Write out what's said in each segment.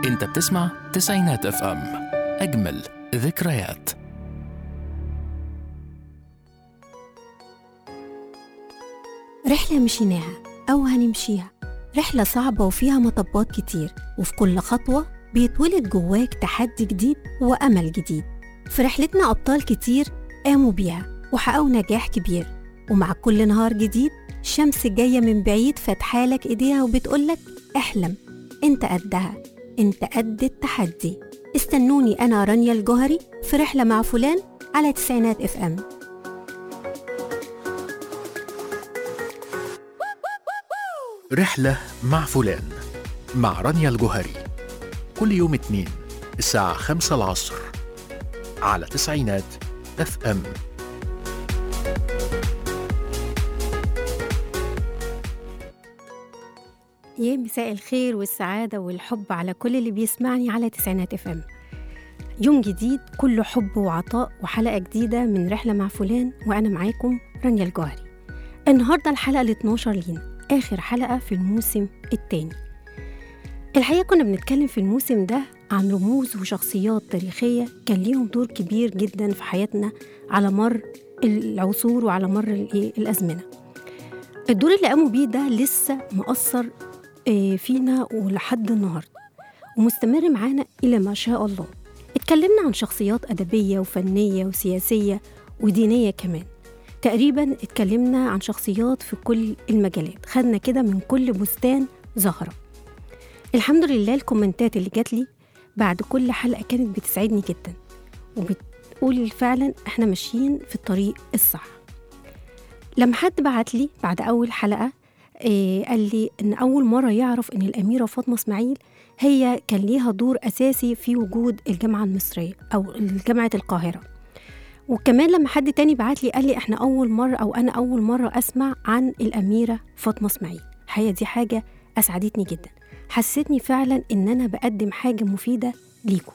انت بتسمع تسعينات اف ام اجمل ذكريات رحلة مشيناها أو هنمشيها رحلة صعبة وفيها مطبات كتير وفي كل خطوة بيتولد جواك تحدي جديد وأمل جديد في رحلتنا أبطال كتير قاموا بيها وحققوا نجاح كبير ومع كل نهار جديد الشمس جاية من بعيد فاتحالك إيديها وبتقولك احلم انت قدها انت قد التحدي استنوني أنا رانيا الجوهري في رحلة مع فلان على تسعينات اف ام رحلة مع فلان مع رانيا الجوهري كل يوم اثنين الساعة خمسة العصر على تسعينات اف ام يا مساء الخير والسعادة والحب على كل اللي بيسمعني على تسعينات اف ام يوم جديد كله حب وعطاء وحلقة جديدة من رحلة مع فلان وأنا معاكم رانيا الجوهري النهاردة الحلقة ال 12 لينا آخر حلقة في الموسم الثاني الحقيقة كنا بنتكلم في الموسم ده عن رموز وشخصيات تاريخية كان ليهم دور كبير جدا في حياتنا على مر العصور وعلى مر الإيه؟ الأزمنة الدور اللي قاموا بيه ده لسه مؤثر آه، فينا ولحد النهاردة ومستمر معانا إلى ما شاء الله اتكلمنا عن شخصيات أدبية وفنية وسياسية ودينية كمان تقريبا اتكلمنا عن شخصيات في كل المجالات خدنا كده من كل بستان زهرة الحمد لله الكومنتات اللي جات لي بعد كل حلقة كانت بتسعدني جدا وبتقول فعلا احنا ماشيين في الطريق الصح لما حد بعت لي بعد أول حلقة إيه قال لي إن أول مرة يعرف إن الأميرة فاطمة إسماعيل هي كان ليها دور أساسي في وجود الجامعة المصرية أو جامعة القاهرة وكمان لما حد تاني بعت لي قال لي احنا أول مرة أو أنا أول مرة أسمع عن الأميرة فاطمة إسماعيل الحقيقة دي حاجة أسعدتني جدا حسيتني فعلا إن أنا بقدم حاجة مفيدة ليكم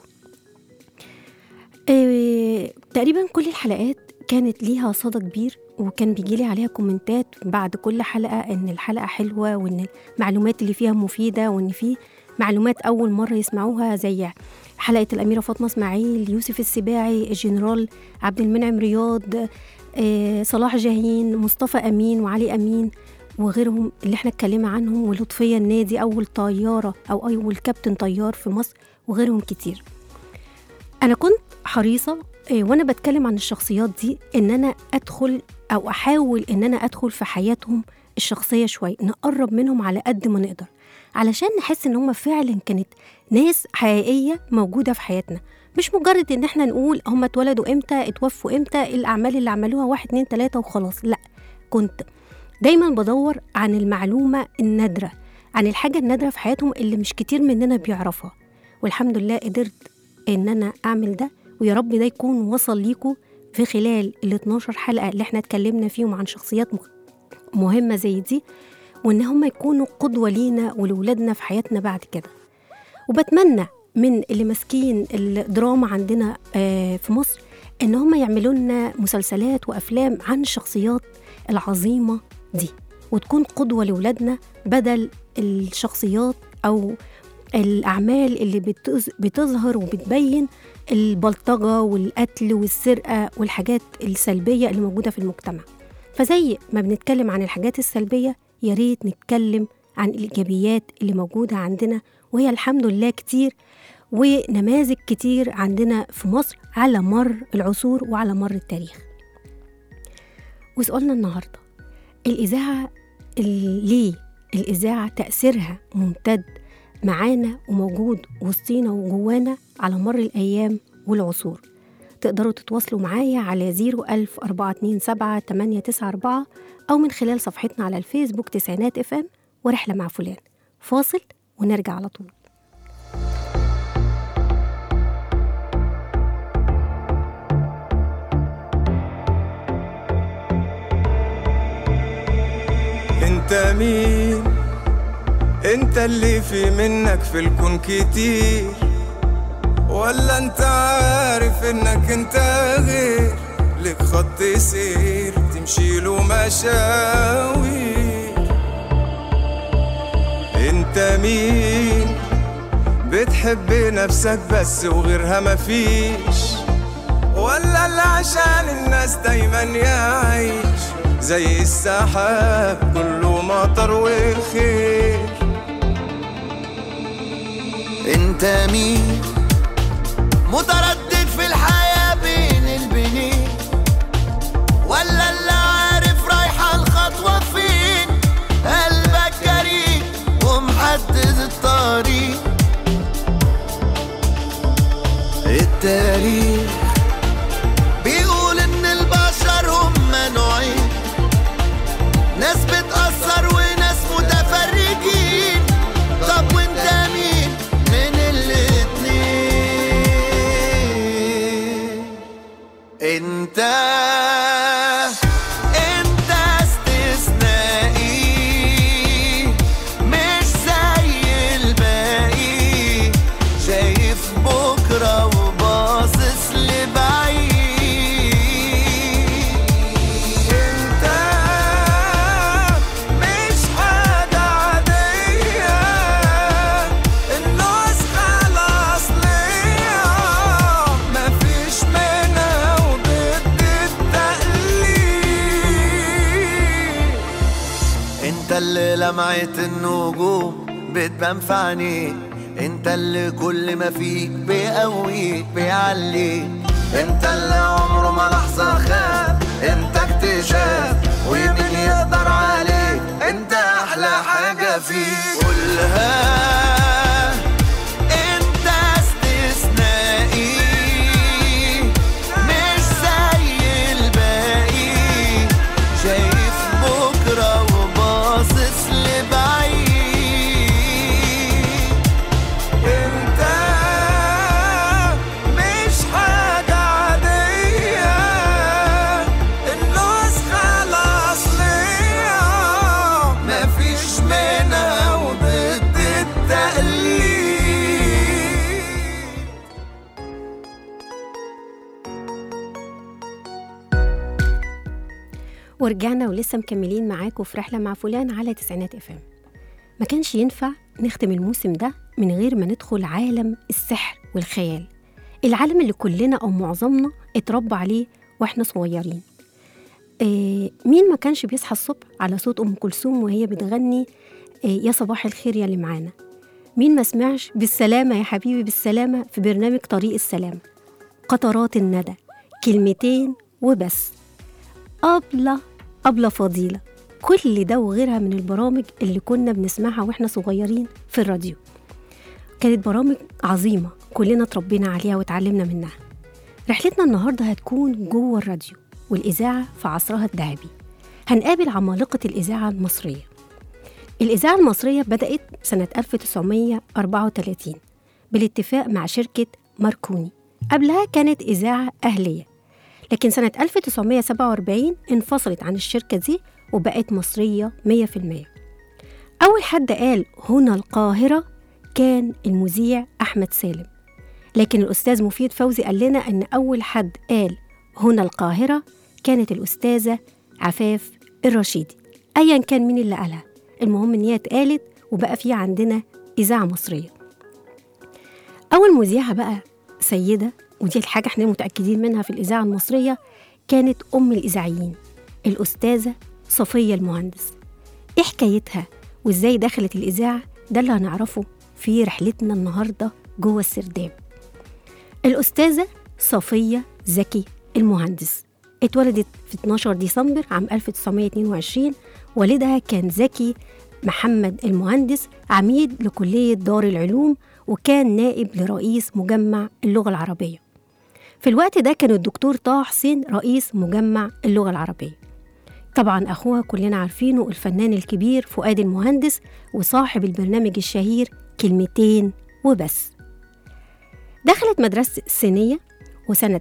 إيه تقريبا كل الحلقات كانت ليها صدى كبير وكان بيجيلي عليها كومنتات بعد كل حلقة إن الحلقة حلوة وإن المعلومات اللي فيها مفيدة وإن في معلومات أول مرة يسمعوها زي حلقة الأميرة فاطمة إسماعيل يوسف السباعي الجنرال عبد المنعم رياض آه، صلاح جاهين مصطفى أمين وعلي أمين وغيرهم اللي احنا اتكلمنا عنهم ولطفية النادي أول طيارة أو أول كابتن طيار في مصر وغيرهم كتير أنا كنت حريصة آه، وأنا بتكلم عن الشخصيات دي إن أنا أدخل أو أحاول إن أنا أدخل في حياتهم الشخصية شوية نقرب منهم على قد ما نقدر علشان نحس إن هم فعلا كانت ناس حقيقية موجودة في حياتنا مش مجرد إن احنا نقول هم اتولدوا إمتى اتوفوا إمتى إيه الأعمال اللي عملوها واحد اتنين تلاتة وخلاص لأ كنت دايما بدور عن المعلومة النادرة عن الحاجة النادرة في حياتهم اللي مش كتير مننا بيعرفها والحمد لله قدرت إن أنا أعمل ده ويا رب ده يكون وصل ليكم في خلال ال 12 حلقة اللي احنا اتكلمنا فيهم عن شخصيات مخ- مهمة زي دي وإن هم يكونوا قدوة لينا ولولادنا في حياتنا بعد كده وبتمنى من اللي ماسكين الدراما عندنا آه، في مصر إن هم يعملوا لنا مسلسلات وأفلام عن الشخصيات العظيمة دي وتكون قدوة لولادنا بدل الشخصيات أو الأعمال اللي بتظ- بتظهر وبتبين البلطجة والقتل والسرقة والحاجات السلبية اللي موجودة في المجتمع فزي ما بنتكلم عن الحاجات السلبية يا ريت نتكلم عن الإيجابيات اللي موجودة عندنا وهي الحمد لله كتير ونماذج كتير عندنا في مصر على مر العصور وعلى مر التاريخ وسؤالنا النهاردة الإذاعة ال- ليه الإذاعة تأثيرها ممتد معانا وموجود وسطينا وجوانا على مر الأيام والعصور تقدروا تتواصلوا معايا على 01000 427 894 أو من خلال صفحتنا على الفيسبوك تسعينات اف ام ورحلة مع فلان فاصل ونرجع على طول انت مين انت اللي في منك في الكون كتير ولا انت عارف انك انت غير لك خط سير تمشي له مشاوير انت مين بتحب بتحب نفسك بس وغيرها مفيش ولا اللي عشان الناس دايما يعيش زي السحاب كله مطر وخير انت مين متردد في الحياة بين البنين ولا اللي عارف رايحة الخطوة فين قلبك جريء ومحدد الطريق التاريخ بيقول ان البشر هم نوعين ناس بتأثر وناس متفرجين طب وانت مين من الاتنين انت انت استثنائي مش زي الباقي شايف بكرة وباصص لبعيد انت مش حاجة عادية النسخة الأصلية مفيش منها وضد التقليد انت اللي لمعت النجوم بتبان في عينيك انت اللي كل ما فيك بيقويك بيعليك انت اللي عمره ما لحظة خاب انت اكتشاف ومين يقدر عليك انت احلى حاجة فيك قولها انت استثنائي مش زي الباقي شايف بكرة وباصص لبعيد انت مش حاجة عادية النسخة الأصلية مفيش منها وضد التقليد ورجعنا ولسه مكملين معاكم في رحلة مع فلان على تسعينات اف ام ما كانش ينفع نختم الموسم ده من غير ما ندخل عالم السحر والخيال العالم اللي كلنا أو معظمنا اتربى عليه واحنا صغيرين آه مين ما كانش بيصحى الصبح على صوت أم كلثوم وهي بتغني آه يا صباح الخير يا اللي معانا مين ما سمعش بالسلامة يا حبيبي بالسلامة في برنامج طريق السلام قطرات الندى كلمتين وبس أبلة أبلة فضيلة كل ده وغيرها من البرامج اللي كنا بنسمعها واحنا صغيرين في الراديو كانت برامج عظيمة كلنا اتربينا عليها واتعلمنا منها رحلتنا النهاردة هتكون جوه الراديو والإذاعة في عصرها الذهبي هنقابل عمالقة الإذاعة المصرية الإذاعة المصرية بدأت سنة 1934 بالاتفاق مع شركة ماركوني قبلها كانت إذاعة أهلية لكن سنة 1947 انفصلت عن الشركة دي وبقت مصرية 100% أول حد قال هنا القاهرة كان المذيع أحمد سالم لكن الأستاذ مفيد فوزي قال لنا أن أول حد قال هنا القاهرة كانت الأستاذة عفاف الرشيدي أيا كان مين اللي قالها المهم إن هي اتقالت وبقى في عندنا إذاعة مصرية أول مذيعة بقى سيدة ودي الحاجة احنا متأكدين منها في الإذاعة المصرية كانت أم الإذاعيين الأستاذة صفية المهندس إيه حكايتها وإزاي دخلت الإذاعة ده اللي هنعرفه في رحلتنا النهاردة جوه السرداب الأستاذة صفية زكي المهندس اتولدت في 12 ديسمبر عام 1922 والدها كان زكي محمد المهندس عميد لكلية دار العلوم وكان نائب لرئيس مجمع اللغة العربية في الوقت ده كان الدكتور طه حسين رئيس مجمع اللغة العربية طبعا أخوها كلنا عارفينه الفنان الكبير فؤاد المهندس وصاحب البرنامج الشهير كلمتين وبس دخلت مدرسة الصينية وسنة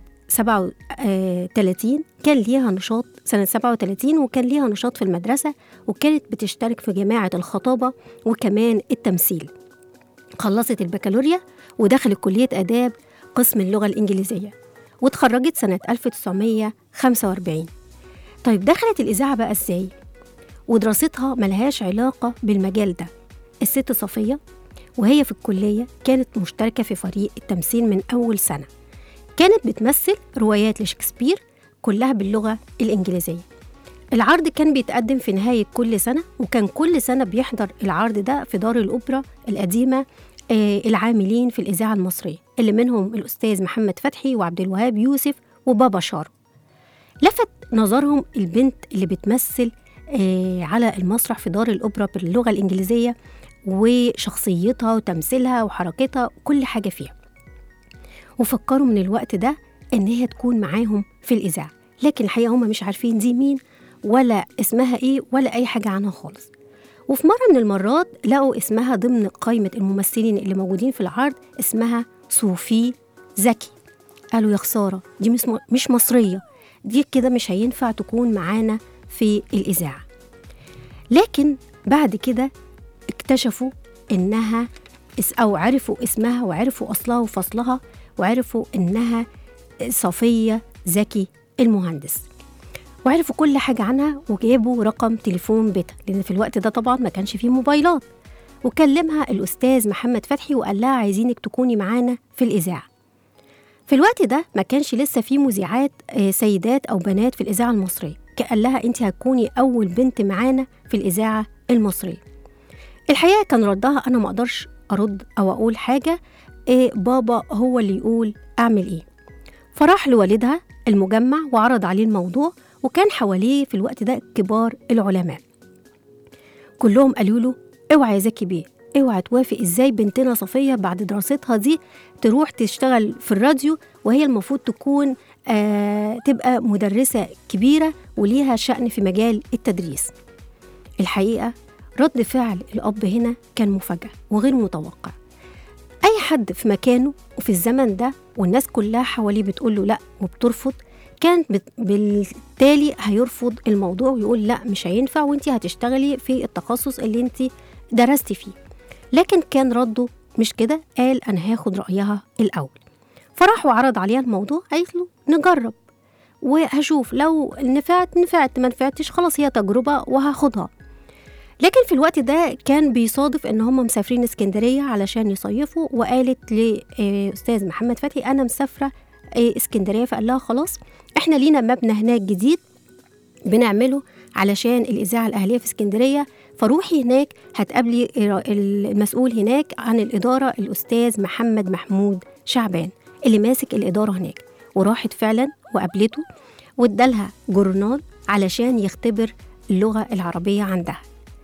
37 كان ليها نشاط سنة 37 وكان ليها نشاط في المدرسة وكانت بتشترك في جماعة الخطابة وكمان التمثيل خلصت البكالوريا ودخلت كلية آداب قسم اللغة الإنجليزية واتخرجت سنة 1945 طيب دخلت الإذاعة بقى إزاي؟ ودراستها ملهاش علاقة بالمجال ده الست صفية وهي في الكلية كانت مشتركة في فريق التمثيل من أول سنة كانت بتمثل روايات لشكسبير كلها باللغة الإنجليزية العرض كان بيتقدم في نهاية كل سنة وكان كل سنة بيحضر العرض ده في دار الأوبرا القديمة آه، العاملين في الإذاعة المصرية اللي منهم الأستاذ محمد فتحي وعبد الوهاب يوسف وبابا شارو لفت نظرهم البنت اللي بتمثل آه، على المسرح في دار الأوبرا باللغة الإنجليزية وشخصيتها وتمثيلها وحركتها كل حاجة فيها وفكروا من الوقت ده إن هي تكون معاهم في الإذاعة لكن الحقيقة هم مش عارفين دي مين ولا اسمها إيه ولا أي حاجة عنها خالص وفي مرة من المرات لقوا اسمها ضمن قائمة الممثلين اللي موجودين في العرض اسمها صوفي زكي قالوا يا خسارة دي مش مش مصرية دي كده مش هينفع تكون معانا في الإذاعة لكن بعد كده اكتشفوا إنها اس- أو عرفوا اسمها وعرفوا أصلها وفصلها وعرفوا إنها صفية زكي المهندس وعرفوا كل حاجة عنها وجابوا رقم تليفون بيتها لأن في الوقت ده طبعا ما كانش فيه موبايلات وكلمها الأستاذ محمد فتحي وقال لها عايزينك تكوني معانا في الإذاعة في الوقت ده ما كانش لسه في مذيعات آه، سيدات أو بنات في الإذاعة المصرية قال لها أنت هتكوني أول بنت معانا في الإذاعة المصرية الحقيقة كان ردها أنا ما أقدرش أرد أو أقول حاجة إيه بابا هو اللي يقول أعمل إيه فراح لوالدها المجمع وعرض عليه الموضوع وكان حواليه في الوقت ده كبار العلماء كلهم قالوا له اوعى يا زكي بيه اوعى توافق ازاي بنتنا صفيه بعد دراستها دي تروح تشتغل في الراديو وهي المفروض تكون آه تبقى مدرسه كبيره وليها شأن في مجال التدريس الحقيقه رد فعل الاب هنا كان مفاجاه وغير متوقع اي حد في مكانه وفي الزمن ده والناس كلها حواليه بتقول له لا وبترفض كان بت- بالتالي هيرفض الموضوع ويقول لا مش هينفع وانت هتشتغلي في التخصص اللي انت درستي فيه لكن كان رده مش كده قال انا هاخد رايها الاول فراح وعرض عليها الموضوع قالت له نجرب وهشوف لو نفعت نفعت ما نفعتش خلاص هي تجربه وهاخدها لكن في الوقت ده كان بيصادف ان هم مسافرين اسكندريه علشان يصيفوا وقالت لاستاذ محمد فتحي انا مسافره آه، اسكندريه فقال لها خلاص احنا لينا مبنى هناك جديد بنعمله علشان الاذاعه الاهليه في اسكندريه فروحي هناك هتقابلي المسؤول هناك عن الاداره الاستاذ محمد محمود شعبان اللي ماسك الاداره هناك وراحت فعلا وقابلته وادالها جورنال علشان يختبر اللغه العربيه عندها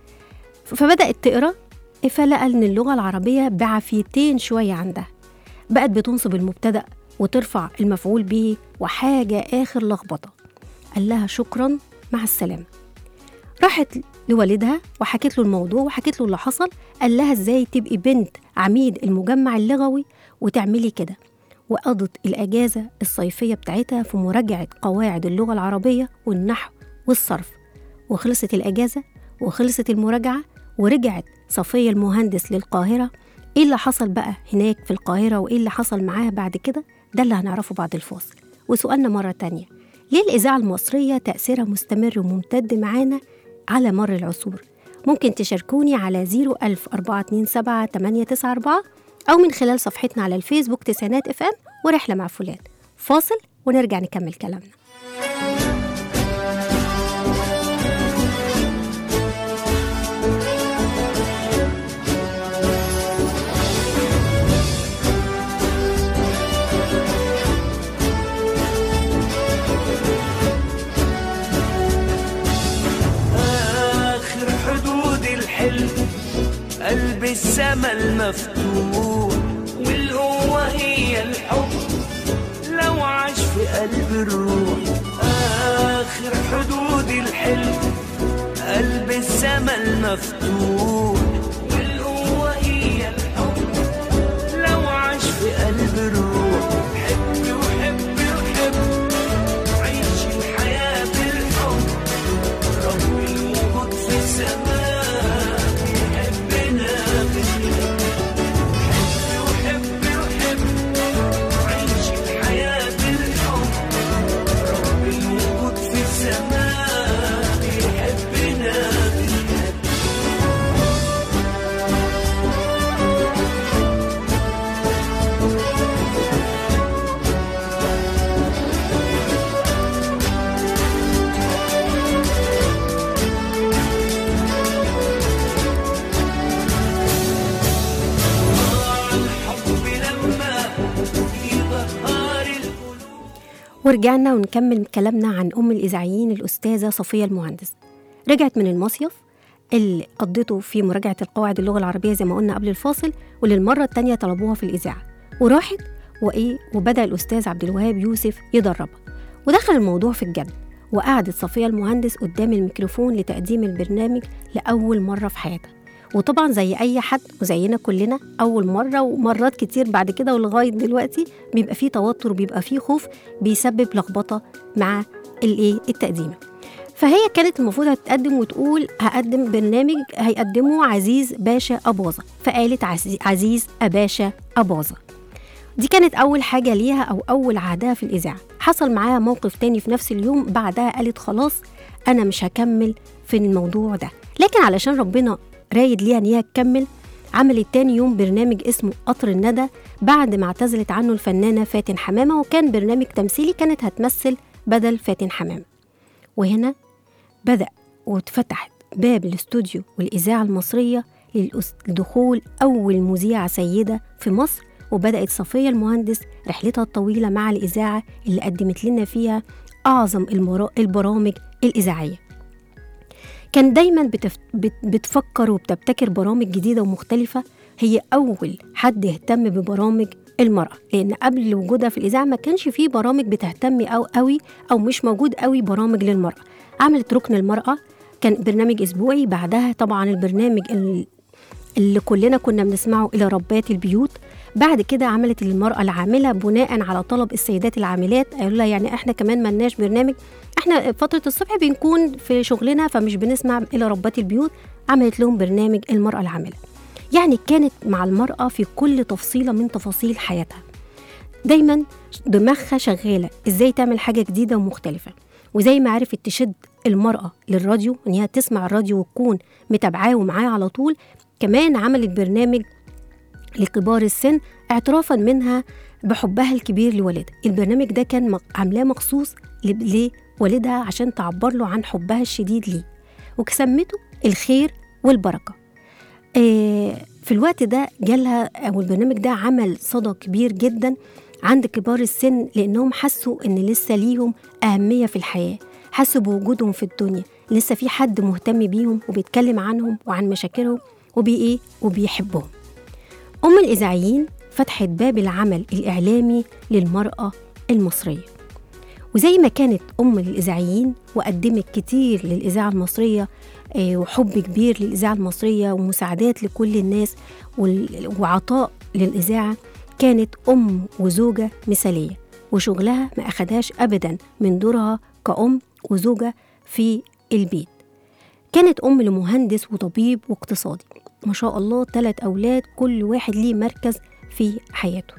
فبدات تقرا فلقى ان اللغه العربيه بعافيتين شويه عندها بقت بتنصب المبتدا وترفع المفعول به وحاجه اخر لخبطه قال لها شكرا مع السلامه راحت لوالدها وحكت له الموضوع وحكت له اللي حصل قال لها ازاي تبقي بنت عميد المجمع اللغوي وتعملي كده وقضت الأجازة الصيفية بتاعتها في مراجعة قواعد اللغة العربية والنحو والصرف وخلصت الأجازة وخلصت المراجعة ورجعت صفية المهندس للقاهرة إيه اللي حصل بقى هناك في القاهرة وإيه اللي حصل معاها بعد كده ده اللي هنعرفه بعد الفاصل وسؤالنا مرة تانية ليه الإذاعة المصرية تأثيرها مستمر وممتد معانا على مر العصور ممكن تشاركوني على 01427 894 أو من خلال صفحتنا على الفيسبوك تسعينات اف ام ورحلة مع فلان فاصل ونرجع نكمل كلامنا آخر حدود الحلم قلب السما المفتوح والقوة هي الحب لو عاش في قلب الروح آخر حدود الحلم قلب السما المفتوح والقوة هي الحب لو عاش في قلب الروح حب وحب وحب عيش الحياة بالحب رب الوجود في السماء يحبنا بالحب حب وحب وحب عيش الحياة بالحب رب الوجود في السماء يحبنا بالحب ورجعنا ونكمل كلامنا عن أم الإذاعيين الأستاذة صفية المهندس رجعت من المصيف اللي قضته في مراجعة القواعد اللغة العربية زي ما قلنا قبل الفاصل وللمرة التانية طلبوها في الإذاعة وراحت وإيه وبدأ الأستاذ عبد الوهاب يوسف يدربها ودخل الموضوع في الجد وقعدت صفية المهندس قدام الميكروفون لتقديم البرنامج لأول مرة في حياتها وطبعا زي أي حد وزينا كلنا أول مرة ومرات كتير بعد كده ولغاية دلوقتي بيبقى فيه توتر وبيبقى فيه خوف بيسبب لخبطة مع الإيه التقديم فهي كانت المفروض هتقدم وتقول هقدم برنامج هيقدمه عزيز باشا أباظة فقالت عزيز, عزيز أباشا أباظة دي كانت أول حاجة ليها أو أول عهدها في الإذاعة حصل معاها موقف تاني في نفس اليوم بعدها قالت خلاص أنا مش هكمل في الموضوع ده لكن علشان ربنا رايد ليها إن هي تكمل عملت تاني يوم برنامج اسمه قطر الندى بعد ما اعتزلت عنه الفنانة فاتن حمامة وكان برنامج تمثيلي كانت هتمثل بدل فاتن حمامة وهنا بدأ واتفتحت باب الاستوديو والإذاعة المصرية للأس- لدخول أول مذيعة سيدة في مصر وبدأت صفية المهندس رحلتها الطويلة مع الإذاعة اللي قدمت لنا فيها أعظم المرا- البرامج الإذاعية كان دايما بتف... بت... بتفكر وبتبتكر برامج جديدة ومختلفة هي أول حد اهتم ببرامج المرأة لأن قبل وجودها في الإذاعة ما كانش فيه برامج بتهتم أو قوي أو مش موجود قوي برامج للمرأة عملت ركن المرأة كان برنامج أسبوعي بعدها طبعا البرنامج ال- اللي كلنا كنا بنسمعه إلى ربات البيوت بعد كده عملت للمرأة العاملة بناء على طلب السيدات العاملات قالوا لها يعني احنا كمان ملناش برنامج احنا فترة الصبح بنكون في شغلنا فمش بنسمع إلى ربات البيوت عملت لهم برنامج المرأة العاملة يعني كانت مع المرأة في كل تفصيلة من تفاصيل حياتها دايما دماغها شغالة ازاي تعمل حاجة جديدة ومختلفة وزي ما عرفت تشد المرأة للراديو ان هي تسمع الراديو وتكون متابعاه ومعاه على طول كمان عملت برنامج لكبار السن اعترافا منها بحبها الكبير لوالدها البرنامج ده كان مق- عاملاه مخصوص ل- لوالدها عشان تعبر له عن حبها الشديد ليه وسمته الخير والبركة آه، في الوقت ده جالها او البرنامج ده عمل صدى كبير جدا عند كبار السن لانهم حسوا ان لسه ليهم اهميه في الحياه حسوا بوجودهم في الدنيا لسه في حد مهتم بيهم وبيتكلم عنهم وعن مشاكلهم وبي ايه وبيحبهم ام الاذاعيين فتحت باب العمل الاعلامي للمراه المصريه وزي ما كانت أم للإذاعيين وقدمت كتير للإذاعة المصرية آه، وحب كبير للإذاعة المصرية ومساعدات لكل الناس وال- وعطاء للإذاعة كانت أم وزوجة مثالية وشغلها ما أخدهاش أبدا من دورها كأم وزوجة في البيت كانت أم لمهندس وطبيب واقتصادي ما شاء الله ثلاث أولاد كل واحد ليه مركز في حياته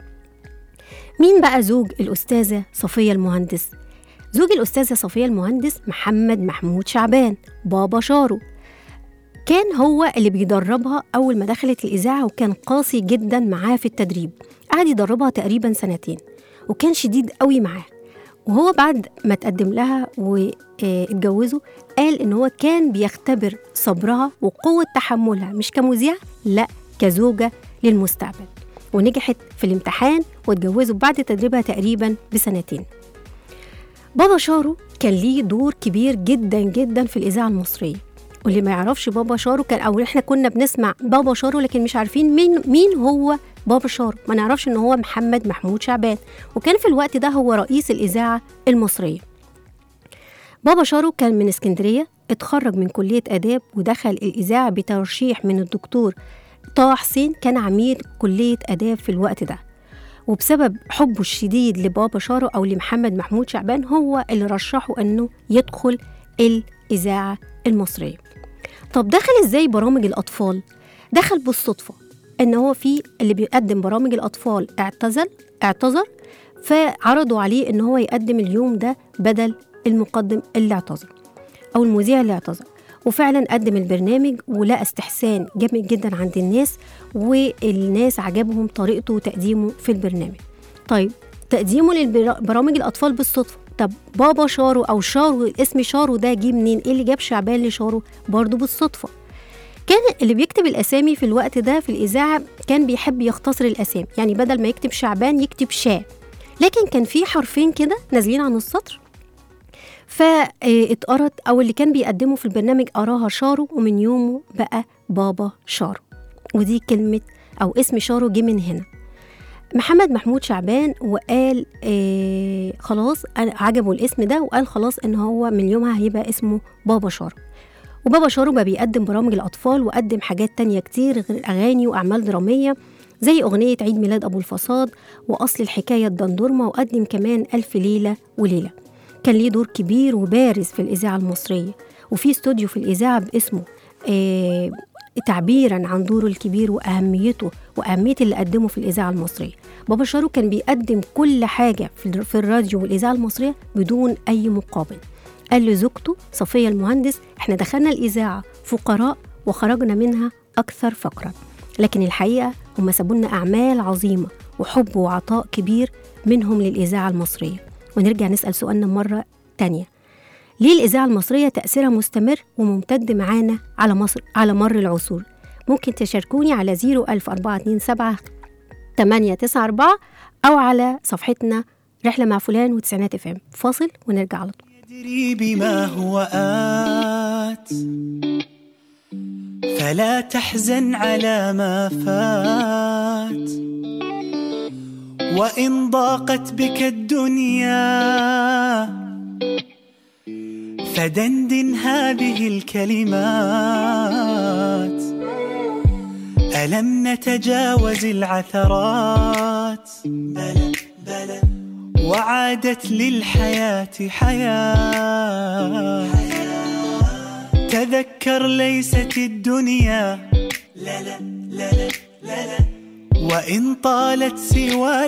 مين بقى زوج الأستاذة صفية المهندس؟ زوج الأستاذة صفية المهندس محمد محمود شعبان بابا شارو كان هو اللي بيدربها أول ما دخلت الإذاعة وكان قاسي جدا معاه في التدريب قعد يدربها تقريبا سنتين وكان شديد قوي معاها وهو بعد ما تقدم لها واتجوزوا قال إن هو كان بيختبر صبرها وقوة تحملها مش كمذيعة لا كزوجة للمستقبل ونجحت في الامتحان واتجوزوا بعد تدريبها تقريبا بسنتين بابا شارو كان ليه دور كبير جدا جدا في الإذاعة المصرية واللي ما يعرفش بابا شارو كان أو إحنا كنا بنسمع بابا شارو لكن مش عارفين مين مين هو بابا شارو ما نعرفش إن هو محمد محمود شعبان وكان في الوقت ده هو رئيس الإذاعة المصرية بابا شارو كان من اسكندرية اتخرج من كلية آداب ودخل الإذاعة بترشيح من الدكتور طه حسين كان عميد كلية آداب في الوقت ده وبسبب حبه الشديد لبابا شارو أو لمحمد محمود شعبان هو اللي رشحه أنه يدخل الإذاعة المصرية طب دخل إزاي برامج الأطفال؟ دخل بالصدفة إن هو في اللي بيقدم برامج الأطفال اعتزل اعتذر فعرضوا عليه إن هو يقدم اليوم ده بدل المقدم اللي اعتذر أو المذيع اللي اعتذر وفعلا قدم البرنامج ولقى استحسان جامد جدا عند الناس والناس عجبهم طريقته وتقديمه في البرنامج طيب تقديمه لبرامج الأطفال بالصدفة طب بابا شارو أو شارو اسم شارو ده جه منين؟ إيه اللي جاب شعبان لشارو؟ برضه بالصدفة كان اللي بيكتب الأسامي في الوقت ده في الإذاعة كان بيحب يختصر الأسامي يعني بدل ما يكتب شعبان يكتب شاه لكن كان في حرفين كده نازلين عن السطر فاتقرت او اللي كان بيقدمه في البرنامج قراها شارو ومن يومه بقى بابا شارو ودي كلمة أو اسم شارو جه من هنا محمد محمود شعبان وقال آه خلاص أنا عجبه الاسم ده وقال خلاص ان هو من يومها هيبقى اسمه بابا شارو وبابا شارو بقى بيقدم برامج الأطفال وقدم حاجات تانية كتير غير أغاني وأعمال درامية زي أغنية عيد ميلاد أبو الفصاد وأصل الحكاية الدندورمة وقدم كمان ألف ليلة وليلة كان ليه دور كبير وبارز في الإذاعة المصرية وفي استوديو في الإذاعة باسمه آه تعبيرا عن دوره الكبير وأهميته وأهمية اللي قدمه في الإذاعة المصرية بابا شارو كان بيقدم كل حاجة في في الراديو والإذاعة المصرية بدون أي مقابل قال لزوجته صفية المهندس احنا دخلنا الإذاعة فقراء وخرجنا منها أكثر فقرا لكن الحقيقة هم سابوا لنا أعمال عظيمة وحب وعطاء كبير منهم للإذاعة المصرية ونرجع نسأل سؤالنا مرة تانية ليه الإذاعة المصرية تأثيرها مستمر وممتد معانا على مصر على مر العصور ممكن تشاركوني على 01427 894 أو على صفحتنا رحلة مع فلان وتسعينات اف ام فاصل ونرجع على طول يدري بما هو آت فلا تحزن على ما فات وإن ضاقت بك الدنيا فدندن هذه الكلمات ألم نتجاوز العثرات بلى بلى وعادت للحياة حياة تذكر ليست الدنيا لا لا لا لا لا لا وإن طالت سوى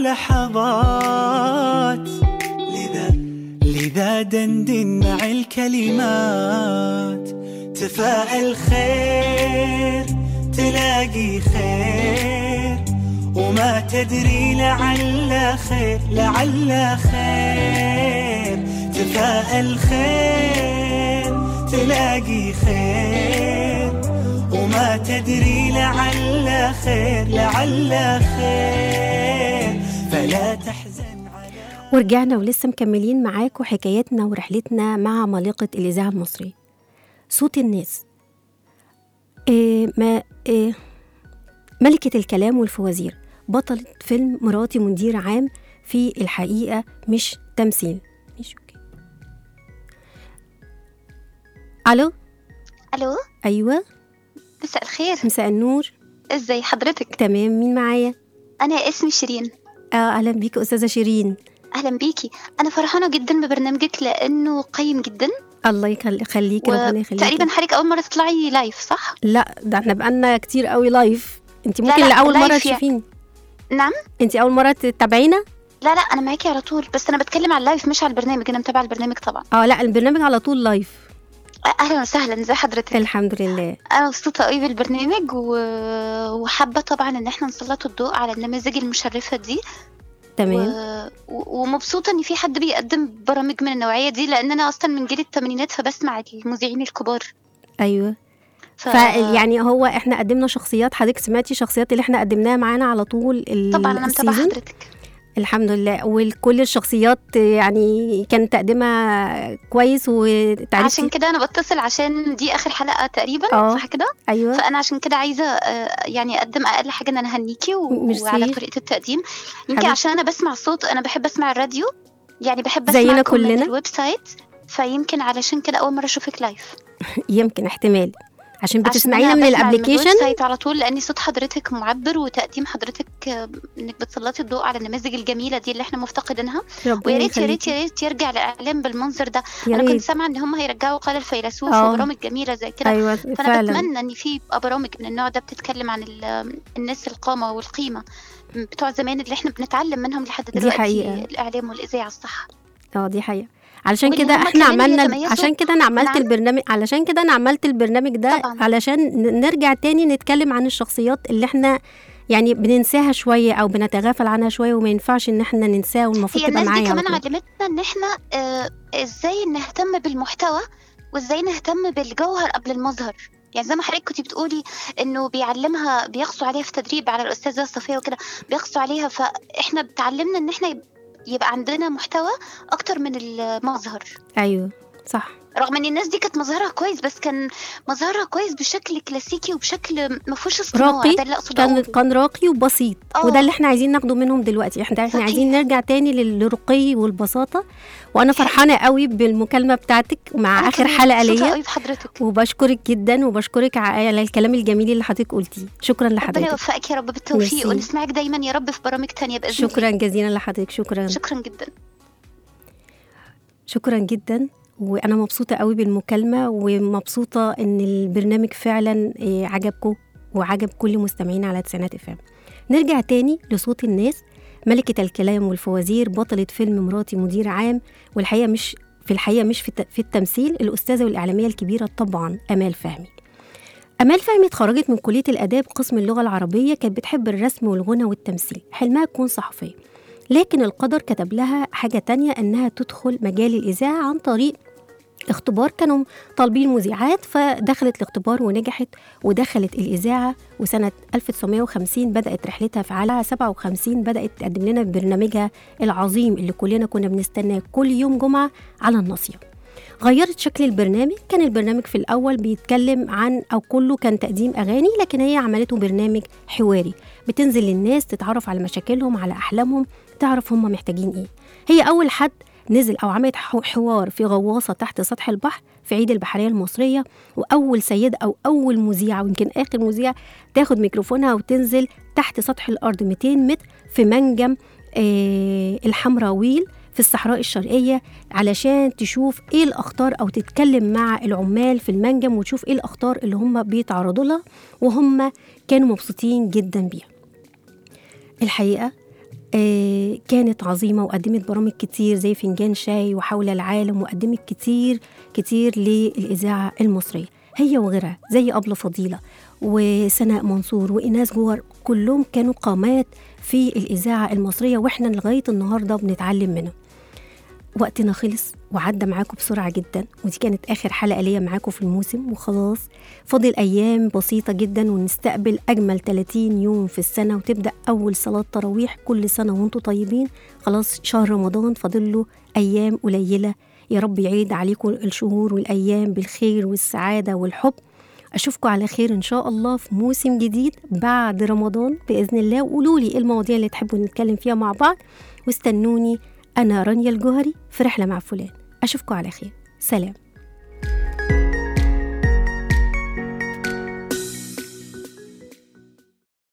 لحظات لذا لذا دندن مع الكلمات تفاءل خير تلاقي خير وما تدري لعل خير لعل خير تفاءل خير تلاقي خير وما تدري لعل خير لعل خير فلا تحزن على ورجعنا ولسه مكملين معاكم حكايتنا ورحلتنا مع عمالقة الإذاعة المصرية صوت الناس إيه ما إيه ملكة الكلام والفوازير بطلة فيلم مراتي مدير عام في الحقيقة مش تمثيل مش أوكي ألو الو أيوة مساء الخير مساء النور ازاي حضرتك تمام مين معايا انا اسمي شيرين آه أهلا بيك أستاذة شيرين اهلا بيكي انا فرحانه جدا ببرنامجك لانه قيم جدا الله يخلي- يخليكي ربنا يخليكي تقريبا حضرتك اول مره تطلعي لايف صح لا ده احنا بقالنا كتير قوي لايف انت لا، ممكن لا، لأول مرة لايف يعني. تشوفيني نعم انت أول مرة تتابعينا لا لا انا معاكي على طول بس انا بتكلم على اللايف مش على البرنامج انا متابعه البرنامج طبعا اه لا البرنامج على طول لايف اهلا وسهلا ازي حضرتك الحمد لله انا مبسوطه قوي بالبرنامج و... وحابه طبعا ان احنا نسلط الضوء على النماذج المشرفه دي تمام و... و- ومبسوطه ان في حد بيقدم برامج من النوعيه دي لان انا اصلا من جيل الثمانينات فبسمع المذيعين الكبار ايوه ف... فيعني هو احنا قدمنا شخصيات حضرتك سمعتي شخصيات اللي احنا قدمناها معانا على طول ال- طبعا انا متابعه السيزون؟ حضرتك الحمد لله وكل الشخصيات يعني كان تقديمها كويس وتعريف عشان كده انا بتصل عشان دي اخر حلقه تقريبا اه. صح كده ايوه فانا عشان كده عايزه آه، يعني اقدم اقل حاجه ان انا اهنيكي و- ميرسي. وعلى طريقه التقديم يمكن حبيبتي. عشان انا بسمع صوت انا بحب اسمع الراديو يعني بحب زينا اسمعكم من كلنا. الويب سايت فيمكن علشان كده اول مره اشوفك لايف يمكن احتمال عشان عشان بتسمعينا أنا من بسمع الويب الابلكيشن سايت على طول لان صوت حضرتك معبر وتقديم حضرتك آه، انك بتسلطي الضوء على النماذج الجميله دي اللي احنا مفتقدينها ربنا ويا ريت يا ريت يخليكي. يا ريت يرجع الاعلام بالمنظر ده يا انا كنت ريت سامعه ان هم هيرجعوا قال الفيلسوف اه. وبرامج جميله زي كده ايوه فانا فعلا بتمنى ان في يبقى برامج من النوع ده بتتكلم عن ال- الناس القامه والقيمه بتوع زمان اللي احنا بنتعلم منهم لحد دي دلوقتي حقيقة. الاعلام والاذاعه الصح اه دي حقيقة علشان وإن كده هما احنا كمان عملنا يتميزوا عشان كده انا عملت نعم. البرنامج علشان كده انا عملت البرنامج ده طبعاً. علشان ن- نرجع تاني نتكلم عن الشخصيات اللي احنا يعني بننساها شوية او بنتغافل عنها شوية وما ينفعش ان احنا ننساها والمفروض هي تبقى الناس دي معايا على كمان طول. علمتنا ان احنا آه ازاي نهتم بالمحتوى وازاي نهتم بالجوهر قبل المظهر يعني زي ما حضرتك كنتي بتقولي انه بيعلمها بيقصوا عليها في تدريب على الاستاذه صفيه وكده بيقصوا عليها فاحنا بتعلمنا ان احنا يب- يبقى عندنا محتوى اكتر من المظهر ايوه صح رغم ان الناس دي كانت مظهرها كويس بس كان مظهرها كويس بشكل كلاسيكي وبشكل ما فيهوش اصطناع راقي ده اللي اقصده كان أقوله. كان راقي وبسيط آه. وده اللي احنا عايزين ناخده منهم دلوقتي احنا احنا صحيح. عايزين نرجع تاني للرقي والبساطه وانا فرحانه قوي بالمكالمه بتاعتك مع أنا اخر كمان حلقه مبسوطة ليا قوي بحضرتك وبشكرك جدا وبشكرك على الكلام الجميل اللي حضرتك قلتيه شكرا ربنا لحضرتك يوفقك يا رب بالتوفيق ميرسي. ونسمعك دايما يا رب في برامج تانية باذن شكرا الله جزيلا لحضرتك شكرا شكرا جدا شكرا جدا وانا مبسوطه قوي بالمكالمه ومبسوطه ان البرنامج فعلا آه، عجبكم وعجب كل مستمعين على تسعينات افهم نرجع تاني لصوت الناس ملكة الكلام والفوازير بطلة فيلم مراتي مدير عام والحقيقة مش في الحقيقة مش في الت- في التمثيل الأستاذة والإعلامية الكبيرة طبعا أمال فهمي أمال فهمي اتخرجت من كلية الآداب قسم اللغة العربية كانت بتحب الرسم والغنى والتمثيل حلمها تكون صحفية لكن القدر كتب لها حاجة تانية إنها تدخل مجال الإذاعة عن طريق اختبار كانوا طالبين مذيعات فدخلت الاختبار ونجحت ودخلت الإذاعة وسنة 1950 بدأت رحلتها في على 57 بدأت تقدم لنا برنامجها العظيم اللي كلنا كنا بنستناه كل يوم جمعة على الناصية غيرت شكل البرنامج كان البرنامج في الأول بيتكلم عن أو كله كان تقديم أغاني لكن هي عملته برنامج حواري بتنزل للناس تتعرف على مشاكلهم على أحلامهم تعرف هم محتاجين إيه هي أول حد نزل أو عملت حو- حوار في غواصة تحت سطح البحر في عيد البحرية المصرية وأول سيدة أو أول مذيعة ويمكن آخر مذيعة تاخد ميكروفونها وتنزل تحت سطح الأرض 200 متر في منجم آه الحمراويل في الصحراء الشرقية علشان تشوف ايه الأخطار أو تتكلم مع العمال في المنجم وتشوف ايه الأخطار اللي هم بيتعرضوا لها وهم كانوا مبسوطين جدا بيها الحقيقة آه، كانت عظيمة وقدمت برامج كتير زي فنجان شاي وحول العالم وقدمت كتير كتير للإذاعة المصرية هي وغيرها زي أبلة فضيلة وسناء منصور وإناس جوهر كلهم كانوا قامات في الإذاعة المصرية وإحنا لغاية النهاردة بنتعلم منهم وقتنا خلص وعدى معاكم بسرعة جدا ودي كانت آخر حلقة ليا معاكم في الموسم وخلاص فاضل أيام بسيطة جدا ونستقبل أجمل 30 يوم في السنة وتبدأ أول صلاة تراويح كل سنة وانتم طيبين خلاص شهر رمضان فاضل له أيام قليلة يا رب يعيد عليكم الشهور والأيام بالخير والسعادة والحب أشوفكم على خير إن شاء الله في موسم جديد بعد رمضان بإذن الله وقولوا لي إيه المواضيع اللي تحبوا نتكلم فيها مع بعض واستنوني أنا رانيا الجوهري في رحلة مع فلان أشوفكم على خير سلام